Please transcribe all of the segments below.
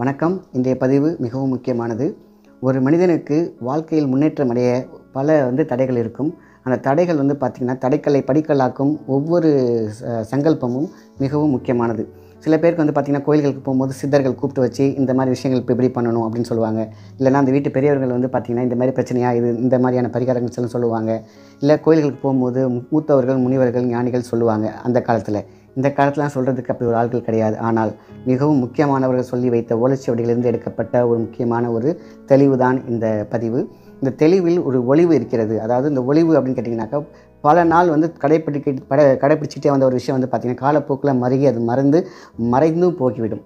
வணக்கம் இன்றைய பதிவு மிகவும் முக்கியமானது ஒரு மனிதனுக்கு வாழ்க்கையில் முன்னேற்றம் அடைய பல வந்து தடைகள் இருக்கும் அந்த தடைகள் வந்து பார்த்திங்கன்னா தடைக்கல்லை படிக்கல்லாக்கும் ஒவ்வொரு ச- சங்கல்பமும் மிகவும் முக்கியமானது சில பேருக்கு வந்து பார்த்திங்கன்னா கோயில்களுக்கு போகும்போது சித்தர்கள் கூப்பிட்டு வச்சு இந்த மாதிரி விஷயங்கள் இப்போ இப்படி பண்ணணும் அப்படின்னு சொல்லுவாங்க இல்லைன்னா அந்த வீட்டு பெரியவர்கள் வந்து பார்த்திங்கன்னா இந்த மாதிரி பிரச்சனையா இது இந்த மாதிரியான பரிகாரங்கள் சொல்ல சொல்லுவாங்க இல்லை கோயில்களுக்கு போகும்போது மூத்தவர்கள் முனிவர்கள் ஞானிகள் சொல்லுவாங்க அந்த காலத்தில் இந்த காலத்துலாம் சொல்கிறதுக்கு அப்படி ஒரு ஆட்கள் கிடையாது ஆனால் மிகவும் முக்கியமானவர்கள் சொல்லி வைத்த ஓலைச்சுவடிகளிலிருந்து எடுக்கப்பட்ட ஒரு முக்கியமான ஒரு தெளிவு தான் இந்த பதிவு இந்த தெளிவில் ஒரு ஒளிவு இருக்கிறது அதாவது இந்த ஒளிவு அப்படின்னு கேட்டிங்கனாக்கா பல நாள் வந்து கடைப்பிடிக்க பட கடைப்பிடிச்சிட்டே வந்த ஒரு விஷயம் வந்து பார்த்திங்கன்னா காலப்போக்கில் மருகி அது மறந்து மறைந்தும் போகிவிடும்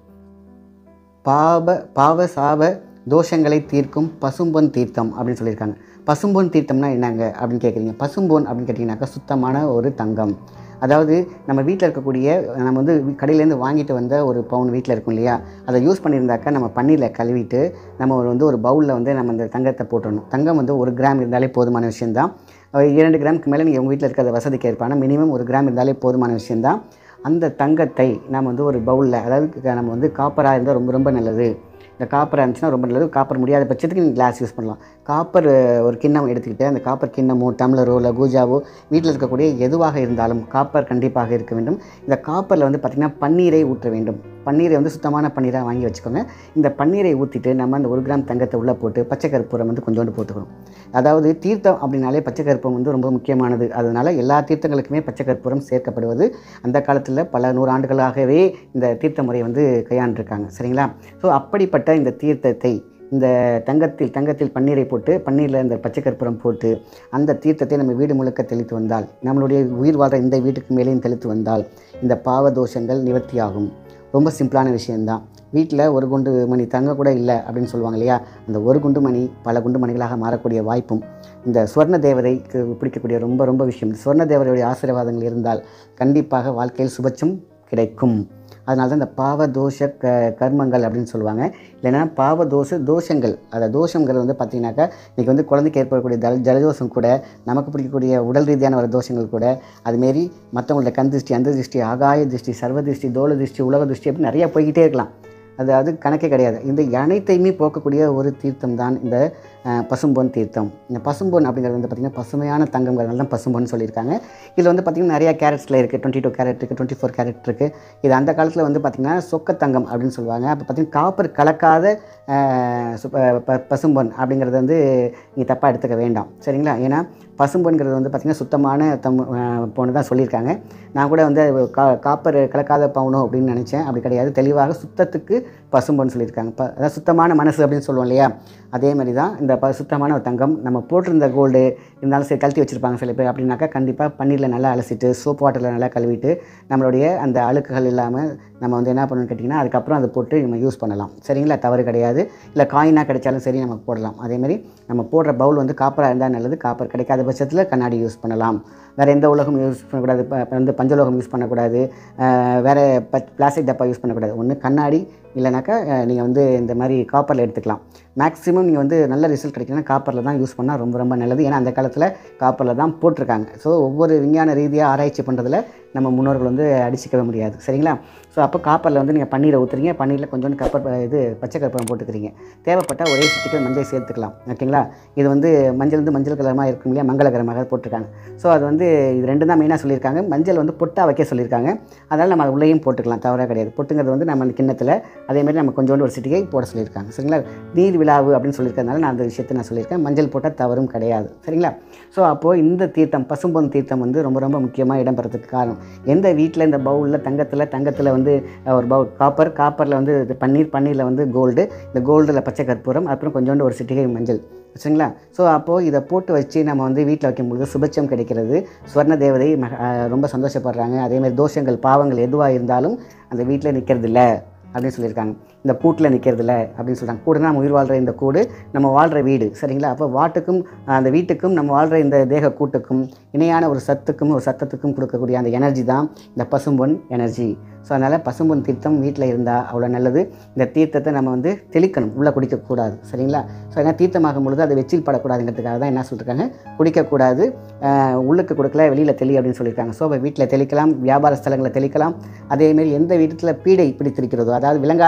பாப பாவ சாப தோஷங்களை தீர்க்கும் பசும்பொன் தீர்த்தம் அப்படின்னு சொல்லியிருக்காங்க பசும்பொன் தீர்த்தம்னா என்னங்க அப்படின்னு கேட்குறீங்க பசும்பொன் அப்படின்னு கேட்டிங்கனாக்கா சுத்தமான ஒரு தங்கம் அதாவது நம்ம வீட்டில் இருக்கக்கூடிய நம்ம வந்து வீ- கடையிலேருந்து வாங்கிட்டு வந்த ஒரு பவுன் வீட்டில் இருக்கும் இல்லையா அதை யூஸ் பண்ணியிருந்தாக்கா நம்ம பன்னீரில் கழுவிட்டு நம்ம ஒரு வந்து ஒரு பவுலில் வந்து நம்ம அந்த தங்கத்தை போட்டுடணும் தங்கம் வந்து ஒரு கிராம் இருந்தாலே போதுமான விஷயந்தான் அஹ் இரண்டு கிராமுக்கு மேலே நீங்கள் உங்கள் வீட்டில் இருக்கிற வசதிக்கு ஏற்பான மினிமம் ஒரு கிராம் இருந்தாலே போதுமான விஷயந்தான் அந்த தங்கத்தை நம்ம வந்து ஒரு பவுலில் அதாவது க- நம்ம வந்து காப்பராக இருந்தால் ரொம்ப ரொம்ப நல்லது இந்த காப்பர் இருந்துச்சுன்னா ரொம்ப நல்லது காப்பர் முடியாத பட்சத்துக்கு நீங்கள் கிளாஸ் யூஸ் பண்ணலாம் காப்பர் அஹ், ஒரு கிண்ணம் எடுத்துக்கிட்டு அந்த காப்பர் கிண்ணமோ டம்ளரோ இல்லை கூஜாவோ வீட்டில் இருக்கக்கூடிய எதுவாக இருந்தாலும் காப்பர் கண்டிப்பாக இருக்க வேண்டும் இந்த காப்பரில் வந்து பார்த்திங்கன்னா பன்னீரை ஊற்ற வேண்டும் பன்னீரை வந்து சுத்தமான பன்னீராக வாங்கி வச்சுக்கோங்க இந்த பன்னீரை ஊற்றிட்டு நம்ம அந்த ஒரு கிராம் தங்கத்தை உள்ளே போட்டு பச்சை கற்பூரம் வந்து கொஞ்சோண்டு போட்டுக்கணும் அதாவது தீர்த்தம் அப்படின்னாலே பச்சை கற்பூரம் வந்து ரொம்ப முக்கியமானது அதனால் எல்லா தீர்த்தங்களுக்குமே பச்சை கற்பூரம் சேர்க்கப்படுவது அந்த காலத்தில் பல நூறு ஆண்டுகளாகவே இந்த தீர்த்த முறையை வந்து கையாண்டிருக்காங்க சரிங்களா ஸோ அப்படிப்பட்ட இந்த தீர்த்தத்தை இந்த தங்கத்தில் தங்கத்தில் பன்னீரை போட்டு பன்னீரில் இந்த பச்சை கற்பூரம் போட்டு அந்த தீர்த்தத்தை நம்ம வீடு முழுக்க தெளித்து வந்தால் நம்மளுடைய உயிர் வாழ்கிற இந்த வீட்டுக்கு மேலேயும் தெளித்து வந்தால் இந்த பாவ தோஷங்கள் நிவர்த்தியாகும் ரொம்ப சிம்பிளான விஷயம்தான் வீட்டில் ஒரு குண்டு மணி தங்க கூட இல்லை அப்படின்னு சொல்லுவாங்க இல்லையா அந்த ஒரு குண்டு மணி பல குண்டு மணிகளாக மாறக்கூடிய வாய்ப்பும் இந்த சுவர்ண தேவதைக்கு பிடிக்கக்கூடிய ரொம்ப ரொம்ப விஷயம் இந்த சுவர்ண தேவதையுடைய ஆசீர்வாதங்கள் இருந்தால் கண்டிப்பாக வாழ்க்கையில் சுபட்சம் கிடைக்கும் அதனால தான் இந்த பாவ தோஷ க கர்மங்கள் அப்படின்னு சொல்லுவாங்க இல்லைன்னா பாவ தோஷ தோஷங்கள் அந்த தோஷங்கிறது வந்து பார்த்திங்கனாக்கா இன்றைக்கி வந்து குழந்தைக்கு ஏற்படக்கூடிய ஜல ஜலதோஷம் கூட நமக்கு பிடிக்கக்கூடிய உடல் ரீதியான ஒரு தோஷங்கள் கூட அதுமாரி மற்றவங்களோட கண் திருஷ்டி அந்த திருஷ்டி ஆகாய திருஷ்டி சர்வ திருஷ்டி தோள திருஷ்டி உலக திருஷ்டி அப்படி நிறையா போய்கிட்டே இருக்கலாம் அதாவது கணக்கே கிடையாது இந்த அனைத்தையுமே போக்கக்கூடிய ஒரு தீர்த்தம் தான் இந்த அஹ், பசும்பொன் தீர்த்தம் இந்த பசும்பொன் அப்படிங்கிறது வந்து பார்த்திங்கன்னா பசுமையான தங்கங்கிறதுனால தான் பசும்பொன் சொல்லியிருக்காங்க இதில் வந்து பார்த்திங்கன்னா நிறையா கேரட்ஸில் இருக்குது டுவெண்ட்டி டூ கேரட் இருக்குது டுவெண்ட்டி ஃபோர் கேரட் இருக்குது இது அந்த காலத்தில் வந்து பார்த்திங்கன்னா சொக்க தங்கம் அப்படின்னு சொல்லுவாங்க அப்போ பார்த்திங்கன்னா காப்பர் கலக்காத அஹ், சு- ப- ப- பசும்பொன் அப்படிங்கிறது வந்து நீங்கள் தப்பாக எடுத்துக்க வேண்டாம் சரிங்களா ஏன்னா பசும்பொன்கிறது வந்து பார்த்திங்கன்னா சுத்தமான தம் பொண்ணு தான் சொல்லியிருக்காங்க நான் கூட வந்து அது கா காப்பர் கலக்காத பவுனோ அப்படின்னு நினச்சேன் அப்படி கிடையாது தெளிவாக சுத்தத்துக்கு பசும்பொன் சொல்லியிருக்காங்க ப அதாவது சுத்தமான மனசு அப்படின்னு சொல்லுவோம் இல்லையா அதே மாதிரி தான் இந்த ப சுத்தமான ஒரு தங்கம் நம்ம போட்டிருந்த கோல்டு இருந்தாலும் சரி கழட்டி வச்சுருப்பாங்க சில பேர் அப்படின்னாக்கா கண்டிப்பாக பன்னீரில் நல்லா அலசிட்டு சோப் வாட்டரில் நல்லா கழுவிட்டு நம்மளுடைய அந்த அழுக்குகள் இல்லாமல் நம்ம வந்து என்ன பண்ணணும்னு கேட்டிங்கன்னா அதுக்கப்புறம் அதை போட்டு நம்ம யூஸ் பண்ணலாம் சரிங்களா தவறு கிடையாது இல்லை காயினாக கிடைச்சாலும் சரி நம்ம போடலாம் அதேமாதிரி நம்ம போடுற பவுல் வந்து காப்பராக இருந்தால் நல்லது காப்பர் கிடைக்காத பட்சத்தில் கண்ணாடி யூஸ் பண்ணலாம் வேறு எந்த உலகம் யூஸ் பண்ணக்கூடாது இப்போ வந்து பஞ்சலோகம் யூஸ் பண்ணக்கூடாது அஹ் வேறு பிளாஸ்டிக் டப்பா யூஸ் பண்ணக்கூடாது ஒன்று கண்ணாடி இல்லைனாக்கா நீங்கள் வந்து இந்த மாதிரி காப்பரில் எடுத்துக்கலாம் மேக்ஸிமம் நீங்கள் வந்து நல்ல ரிசல்ட் கிடைக்கணும்னா காப்பரில் தான் யூஸ் பண்ணால் ரொம்ப ரொம்ப நல்லது ஏன்னா அந்த காலத்தில் காப்பரில் தான் போட்டிருக்காங்க ஸோ ஒவ்வொரு விஞ்ஞான ரீதியாக ஆராய்ச்சி பண்ணுறதுல நம்ம முன்னோர்கள் வந்து அடிச்சிக்கவே முடியாது சரிங்களா ஸோ அப்போ காப்பரில் வந்து நீங்கள் பன்னீரை ஊற்றுறீங்க பன்னீரில் கொஞ்சோண்டு கப்பர் இது பச்சை கற்பூரம் போட்டுக்கிறீங்க தேவைப்பட்டால் ஒரே சிட்டிக்கல் மஞ்சள் சேர்த்துக்கலாம் ஓகேங்களா இது வந்து மஞ்சள் வந்து மஞ்சள் கலரமாக இருக்கும் இல்லையா மங்களகரமாக போட்டிருக்காங்க ஸோ அது வந்து இது ரெண்டு தான் மெயினாக சொல்லியிருக்காங்க மஞ்சள் வந்து பொட்டா வைக்க சொல்லியிருக்காங்க அதனால் நம்ம அது உள்ளேயும் போட்டுக்கலாம் தவறாக கிடையாது பொட்டுங்கிறது வந்து நம்ம அந்த கிண்ணத்தில் அதேமாதிரி நம்ம கொஞ்சோண்டு ஒரு சிட்டிகை போட சொல்லியிருக்காங்க சரிங்களா நீர் விழாவு அப்படின்னு சொல்லியிருக்கறதுனால நான் அந்த விஷயத்தை நான் சொல்லியிருக்கேன் மஞ்சள் போட்டால் தவறும் கிடையாது சரிங்களா ஸோ அப்போது இந்த தீர்த்தம் பசும்பொன் தீர்த்தம் வந்து ரொம்ப ரொம்ப முக்கியமாக இடம்பெறதுக்கு காரணம் எந்த வீட்டில் இந்த பவுலில் தங்கத்தில் தங்கத்தில் வந்து அஹ், ஒரு பவுல் காப்பர் காப்பரில் வந்து இது பன்னீர் பன்னீரில் வந்து கோல்டு இந்த கோல்டில் பச்சை கற்பூரம் அப்புறம் கொஞ்சோண்டு ஒரு சிட்டிகை மஞ்சள் சரிங்களா ஸோ அப்போது இதை போட்டு வச்சு நம்ம வந்து வீட்டில் வைக்கும்பொழுது சுபட்சம் கிடைக்கிறது ஸ்வர்ண தேவதை மக அஹ், ரொம்ப சந்தோஷப்படுறாங்க அதேமாதிரி தோஷங்கள் பாவங்கள் எதுவாக இருந்தாலும் அந்த வீட்டில் நிற்கிறது இல்லை அப்படின்னு சொல்லியிருக்காங்க இந்த கூட்டில் நிற்கிறதில்ல அப்படின்னு சொல்கிறாங்க கூடுனா நம்ம உயிர் வாழ்கிற இந்த கூடு நம்ம வாழ்கிற வீடு சரிங்களா அப்போ வாட்டுக்கும் அந்த வீட்டுக்கும் நம்ம வாழ்கிற இந்த தேக கூட்டுக்கும் இணையான ஒரு சத்துக்கும் ஒரு சத்தத்துக்கும் கொடுக்கக்கூடிய அந்த எனர்ஜி தான் இந்த பசும்பொன் எனர்ஜி ஸோ அதனால் பசும்பொன் தீர்த்தம் வீட்டில் இருந்தால் அவ்வளோ நல்லது இந்த தீர்த்தத்தை நம்ம வந்து தெளிக்கணும் உள்ளே குடிக்கக்கூடாது சரிங்களா ஸோ ஏன்னா தீர்த்தமாகும் பொழுது அது வெச்சில் படக்கூடாதுங்கிறதுக்காக தான் என்ன சொல்லியிருக்காங்க குடிக்கக்கூடாது ஆஹ் உள்ளுக்கு கொடுக்கல வெளியில் தெளி அப்படின்னு சொல்லியிருக்காங்க ஸோ வீட்டில் தெளிக்கலாம் வியாபார ஸ்தலங்களில் தெளிக்கலாம் அதேமாரி எந்த வீட்டில் பீடை பிடித்திருக்கிறதோ அதாவது விளங்காத இடம்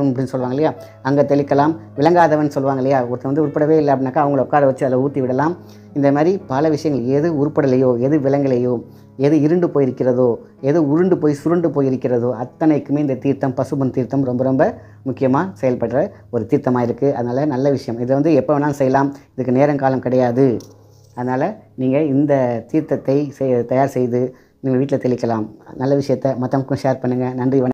மூலாதாரம் அப்படின்னு சொல்லுவாங்க இல்லையா அங்கே தெளிக்கலாம் விளங்காதவன் சொல்லுவாங்க இல்லையா ஒருத்தன் வந்து உட்படவே இல்லை அப்படின்னாக்கா அவங்கள உட்கார வச்சு அதில் ஊற்றி விடலாம் இந்த மாதிரி பல விஷயங்கள் எது உருப்படலையோ எது விலங்கலையோ எது இருண்டு போயிருக்கிறதோ எது உருண்டு போய் சுருண்டு போயிருக்கிறதோ அத்தனைக்குமே இந்த தீர்த்தம் பசுபன் தீர்த்தம் ரொம்ப ரொம்ப முக்கியமாக செயல்படுற ஒரு தீர்த்தமாக இருக்குது அதனால் நல்ல விஷயம் இதை வந்து எப்போ வேணாலும் செய்யலாம் இதுக்கு நேரங்காலம் கிடையாது அதனால் நீங்கள் இந்த தீர்த்தத்தை செய் தயார் செய்து நீங்கள் வீட்டில் தெளிக்கலாம் நல்ல விஷயத்தை மற்றவங்களுக்கும் ஷேர் பண்ணுங்கள் நன்றி வணக்கம்